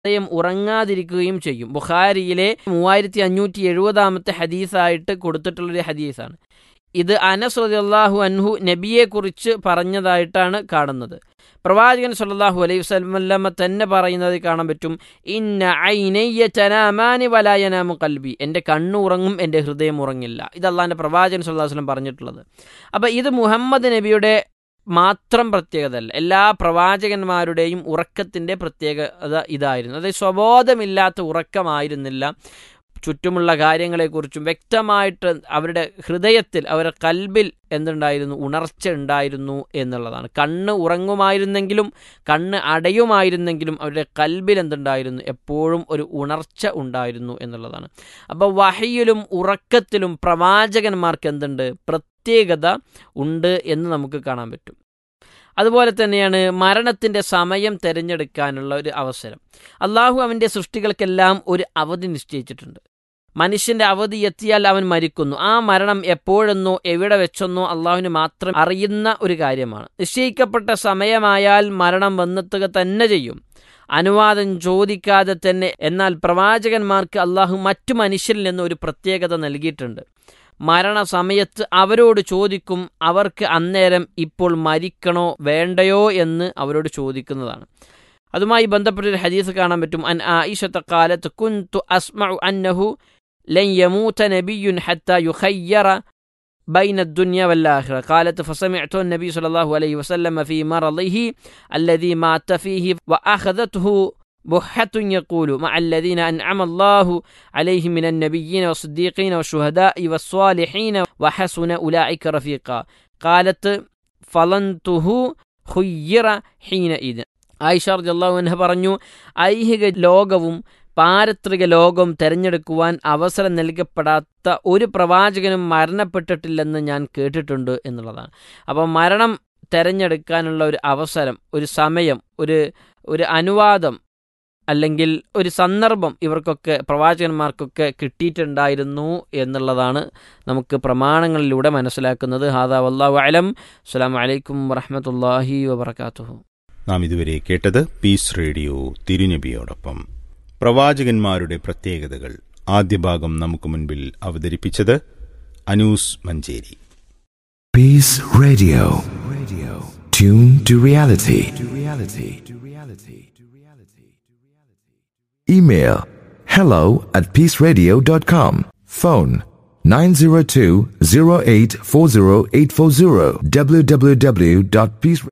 ഹൃദയം ഉറങ്ങാതിരിക്കുകയും ചെയ്യും ബുഖാരിയിലെ മൂവായിരത്തി അഞ്ഞൂറ്റി എഴുപതാമത്തെ ഹദീസായിട്ട് കൊടുത്തിട്ടുള്ളൊരു ഹദീസാണ് ഇത് അനസ് റളിയല്ലാഹു അൻഹു നബിയെക്കുറിച്ച് പറഞ്ഞതായിട്ടാണ് കാണുന്നത് പ്രവാചകൻ സല്ലല്ലാഹു അലൈഹി വസല്ലമ തന്നെ പറയുന്നത് കാണാൻ പറ്റും ഇന്ന ഐനയ്യ ചനാമാനി വലായനാമു കൽബി എൻ്റെ കണ്ണ് ഉറങ്ങും എൻ്റെ ഹൃദയം ഉറങ്ങില്ല ഇത് അള്ളാഹിൻ്റെ പ്രവാചകൻ സല്ലല്ലാഹു അലൈഹി വസല്ലം പറഞ്ഞിട്ടുള്ളത് അപ്പോൾ ഇത് മുഹമ്മദ് നബിയുടെ മാത്രം പ്രത്യേകതയല്ല എല്ലാ പ്രവാചകന്മാരുടെയും ഉറക്കത്തിൻ്റെ പ്രത്യേകത ഇതായിരുന്നു അതായത് സ്വബോധമില്ലാത്ത ഉറക്കമായിരുന്നില്ല ചുറ്റുമുള്ള കാര്യങ്ങളെക്കുറിച്ചും വ്യക്തമായിട്ട് അവരുടെ ഹൃദയത്തിൽ അവരുടെ കൽബിൽ എന്തുണ്ടായിരുന്നു ഉണർച്ച ഉണ്ടായിരുന്നു എന്നുള്ളതാണ് കണ്ണ് ഉറങ്ങുമായിരുന്നെങ്കിലും കണ്ണ് അടയുമായിരുന്നെങ്കിലും അവരുടെ കൽബിൽ എന്തുണ്ടായിരുന്നു എപ്പോഴും ഒരു ഉണർച്ച ഉണ്ടായിരുന്നു എന്നുള്ളതാണ് അപ്പോൾ വഹയിലും ഉറക്കത്തിലും പ്രവാചകന്മാർക്ക് എന്തുണ്ട് പ്രത്യേകത ഉണ്ട് എന്ന് നമുക്ക് കാണാൻ പറ്റും അതുപോലെ തന്നെയാണ് മരണത്തിൻ്റെ സമയം തിരഞ്ഞെടുക്കാനുള്ള ഒരു അവസരം അള്ളാഹു അവൻ്റെ സൃഷ്ടികൾക്കെല്ലാം ഒരു അവധി നിശ്ചയിച്ചിട്ടുണ്ട് മനുഷ്യന്റെ അവധി എത്തിയാൽ അവൻ മരിക്കുന്നു ആ മരണം എപ്പോഴെന്നോ എവിടെ വെച്ചെന്നോ അള്ളാഹുവിന് മാത്രം അറിയുന്ന ഒരു കാര്യമാണ് നിശ്ചയിക്കപ്പെട്ട സമയമായാൽ മരണം വന്നെത്തുക തന്നെ ചെയ്യും അനുവാദം ചോദിക്കാതെ തന്നെ എന്നാൽ പ്രവാചകന്മാർക്ക് അള്ളാഹു മറ്റു മനുഷ്യരിൽ നിന്ന് ഒരു പ്രത്യേകത നൽകിയിട്ടുണ്ട് മരണസമയത്ത് അവരോട് ചോദിക്കും അവർക്ക് അന്നേരം ഇപ്പോൾ മരിക്കണോ വേണ്ടയോ എന്ന് അവരോട് ചോദിക്കുന്നതാണ് അതുമായി ബന്ധപ്പെട്ടൊരു ഹദീസ് കാണാൻ പറ്റും അൻ ആയിഷത്ത കാലത്ത് കുന്തു അസ്മഉ അന്നഹു ലൻ യമൂത നബിയുൻ ഹത്ത യുഖയ്യറ بين الدنيا والآخرة قالت فسمعت النبي صلى الله عليه وسلم في مرضه الذي مات فيه وأخذته بحة يقول مع الذين أنعم الله عليهم من النبيين والصديقين والشهداء والصالحين وحسن أولئك رفيقا قالت فلنته خير حينئذ ആയിഷ റളിയല്ലാഹു അൻഹ പറഞ്ഞു ഐഹിക ലോകവും പാരത്രിക ലോകം തിരഞ്ഞെടുക്കുവാൻ അവസരം നൽകപ്പെടാത്ത ഒരു പ്രവാചകനും മരണപ്പെട്ടിട്ടില്ലെന്ന് ഞാൻ കേട്ടിട്ടുണ്ട് എന്നുള്ളതാണ് അപ്പോൾ മരണം തിരഞ്ഞെടുക്കാനുള്ള ഒരു അവസരം ഒരു സമയം ഒരു ഒരു അനുവാദം അല്ലെങ്കിൽ ഒരു സന്ദർഭം ഇവർക്കൊക്കെ പ്രവാചകന്മാർക്കൊക്കെ കിട്ടിയിട്ടുണ്ടായിരുന്നു എന്നുള്ളതാണ് നമുക്ക് പ്രമാണങ്ങളിലൂടെ മനസ്സിലാക്കുന്നത് ഹാദാ വല്ലാഹു അലം അസ്സാം വലൈക്കും വറഹമത്തല്ലാഹി വബർക്കാത്തുഹു നാം ഇതുവരെ കേട്ടത് പീസ് റേഡിയോ തിരുനബിയോടൊപ്പം പ്രവാചകന്മാരുടെ പ്രത്യേകതകൾ ആദ്യ ഭാഗം നമുക്ക് മുൻപിൽ അവതരിപ്പിച്ചത് Anu's Manjeri Peace Radio. Radio. Tune to reality. To reality. To reality. To reality. Email hello at peaceradio.com. Phone 902-0840840 www.peace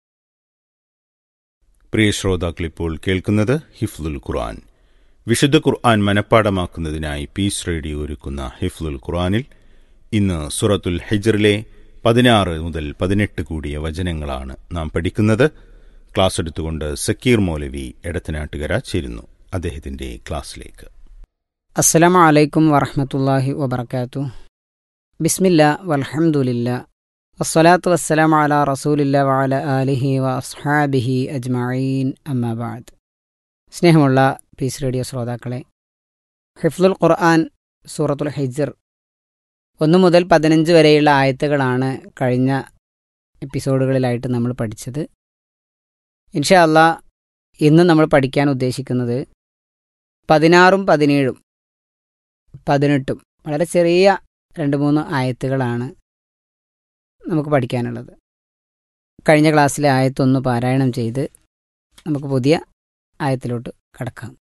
പ്രിയ ശ്രോതാക്കൾ ഇപ്പോൾ കേൾക്കുന്നത് ഹിഫ്ലുൽ ഖുർആൻ വിശുദ്ധ ഖുർആൻ മനഃപ്പാടമാക്കുന്നതിനായി പീസ് റേഡിയോ ഒരുക്കുന്ന ഹിഫ്ലുൽ ഖുർആനിൽ ഇന്ന് സുറത്തുൽ ഹെജറിലെ പതിനാറ് മുതൽ പതിനെട്ട് കൂടിയ വചനങ്ങളാണ് നാം പഠിക്കുന്നത് ക്ലാസ് എടുത്തുകൊണ്ട് സക്കീർ മൗലവി എടത്തനാട്ടുകര ചേരുന്നു അദ്ദേഹത്തിന്റെ ക്ലാസ്സിലേക്ക് അസ്സലാമു അലൈക്കും വറഹമത്തല്ലാഹി വബർക്കാത്തു ബിസ്മില്ല വൽഹംദുലില്ല വസ്സലാത്തു വസ്സലാം അല റസൂലില്ല വഅല ആലിഹി വ അസ്ഹാബിഹി അജ്മഈൻ അമ്മാബാദ് സ്നേഹമുള്ള പീസ് റേഡിയോ ശ്രോതാക്കളെ ഹിഫ്ലുൽ ഖുർആൻ സൂറത്തുൽ ഹിജർ ഒന്ന് മുതൽ പതിനഞ്ച് വരെയുള്ള ആയത്തുകളാണ് കഴിഞ്ഞ എപ്പിസോഡുകളിലായിട്ട് നമ്മൾ പഠിച്ചത് ഇൻഷാ അല്ലാ ഇന്ന് നമ്മൾ പഠിക്കാൻ ഉദ്ദേശിക്കുന്നത് പതിനാറും പതിനേഴും പതിനെട്ടും വളരെ ചെറിയ രണ്ട് മൂന്ന് ആയത്തുകളാണ് നമുക്ക് പഠിക്കാനുള്ളത് കഴിഞ്ഞ ക്ലാസ്സിലെ ആയത്തൊന്ന് പാരായണം ചെയ്ത് നമുക്ക് പുതിയ ആയത്തിലോട്ട് കടക്കാം